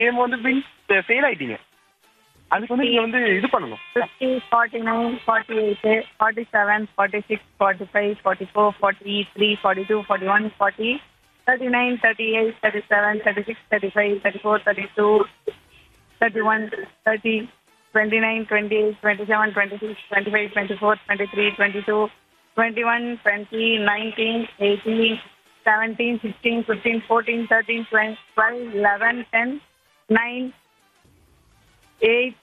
நீங்க வந்து win fail ஆயிட்டீங்க அதுக்கு வந்து நீங்க வந்து இது பண்ணணும் fifty forty nine forty eight forty seven forty six forty five forty four forty three forty two forty one forty thirty nine thirty eight thirty seven thirty six thirty five thirty four thirty two thirty one thirty twenty nine twenty eight twenty seven twenty six twenty five twenty four twenty three twenty two twenty one twenty nineteen eighteen seventeen sixteen fifteen fourteen thirteen twelve twelve eleven ten nine eight